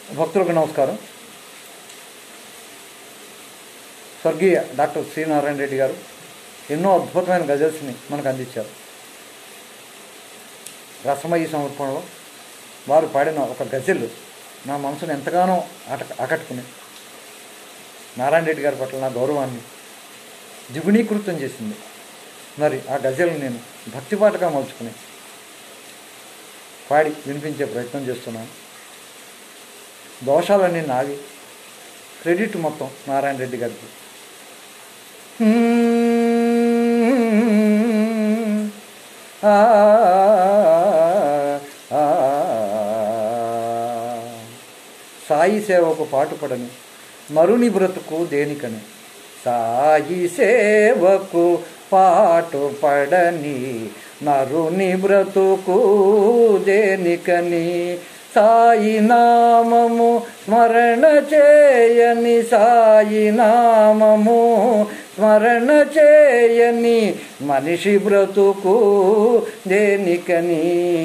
భక్తులకు నమస్కారం స్వర్గీయ డాక్టర్ శ్రీనారాయణ రెడ్డి గారు ఎన్నో అద్భుతమైన గజల్స్ని మనకు అందించారు రసమయ్యి సమర్పణలో వారు పాడిన ఒక గజల్ నా మనసును ఎంతగానో ఆట ఆకట్టుకుని నారాయణ రెడ్డి గారి పట్ల నా గౌరవాన్ని ద్విగుణీకృతం చేసింది మరి ఆ గజల్ని నేను భక్తిపాటగా మలుచుకుని పాడి వినిపించే ప్రయత్నం చేస్తున్నాను దోషాలన్నీ నావి క్రెడిట్ మొత్తం నారాయణ రెడ్డి గారికి ఆ, ఆ, సాయి సేవకు పాటుపడని మరుని బ్రతుకు దేనికని సాయి సేవకు పాటుపడని నరుని బ్రతుకు దేనికని సాయి నామము స్మరణ చేయని సాయి నామము స్మరణ చేయని మనిషి బ్రతుకు దేనికని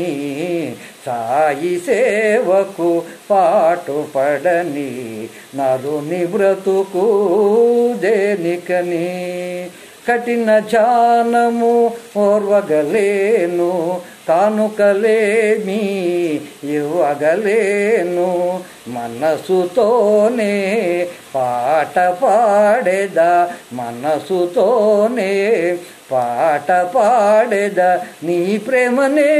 సాయి సేవకు పాటుపడని నరుని బ్రతుకు దేనికని కఠిన ధ్యానము ఓర్వగలేను కానుకలేమి ఇవ్వగలేను మనసుతోనే పాట పాడేదా మనసుతోనే పాట పాడేదా నీ ప్రేమనే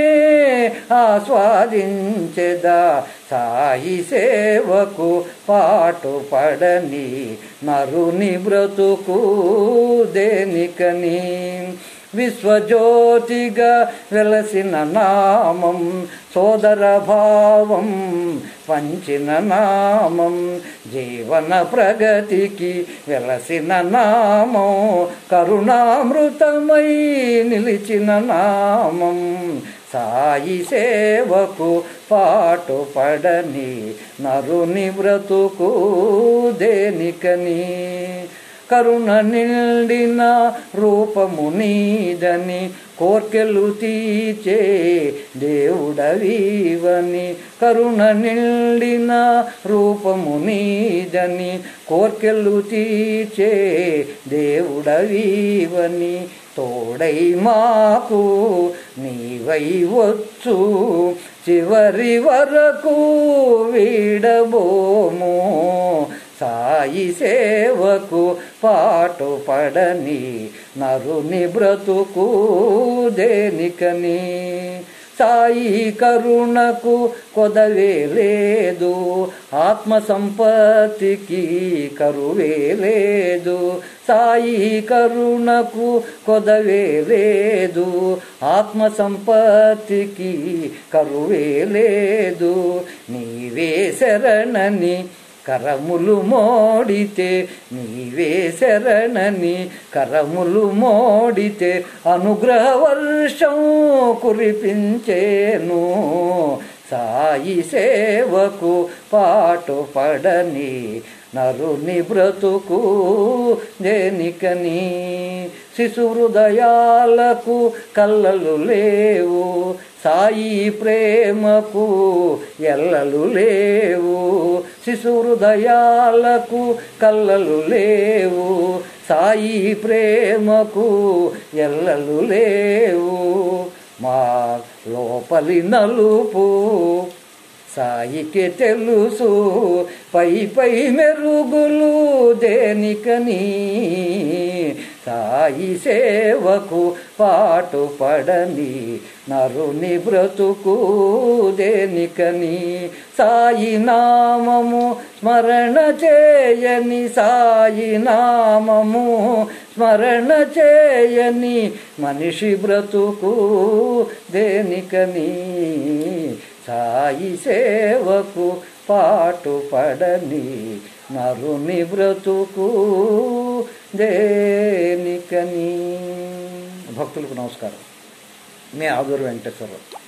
ఆస్వాదించెదా సాయి సేవకు పాటు పడని నరుని బ్రతుకు దేనికని విశ్వజ్యోతిగా వెలసిన నామం సోదర భావం పంచిన నామం జీవన ప్రగతికి వెలసిన నామం కరుణామృతమై నిలిచిన నామం సాయి సేవకు పాటు పడని నరుని బ్రతుకు దేనికని కరుణ నిండిన రూపము నీదని కోర్కెలు తీచే దేవుడవీవని కరుణ నిండిన రూపము నీదని కోర్కెలు తీచే దేవుడవీవని తోడై మాకు నీవై వచ్చు చివరి వరకు వీడబోము సాయి సేవకు పాటు పడని నరుని బ్రతుకు దేనికని సాయి కరుణకు కొదవే లేదు ఆత్మ సంపత్తికి కరువే లేదు సాయి కరుణకు కొదవే లేదు ఆత్మ సంపత్తికి కరువే లేదు నీవే శరణని కరములు మోడితే నీవే శరణని కరములు మోడితే అనుగ్రహ వర్షం కురిపించేను సాయి సేవకు పాటు పడని నరుని బ్రతుకు దేనికని శిశు హృదయాలకు కళ్ళలు లేవు సాయి ప్రేమకు ఎల్లలు లేవు శిశు హృదయాలకు కళ్ళలు లేవు సాయి ప్రేమకు ఎల్లలు లేవు మా లోపలి నలుపు సాయికి తెలుసు పై పై మెరుగులు దేనికని సాయి సేవకు పాటు పడని నరుని బ్రతుకు దేనికని సాయి నామము స్మరణ చేయని సాయి నామము స్మరణ చేయని మనిషి బ్రతుకు దేనికని సాయి సేవకు పాటు పడని నరుని బ్రతుకు దేనికని భక్తులకు నమస్కారం మీ ఆదూరు వెంకటేశ్వరరావు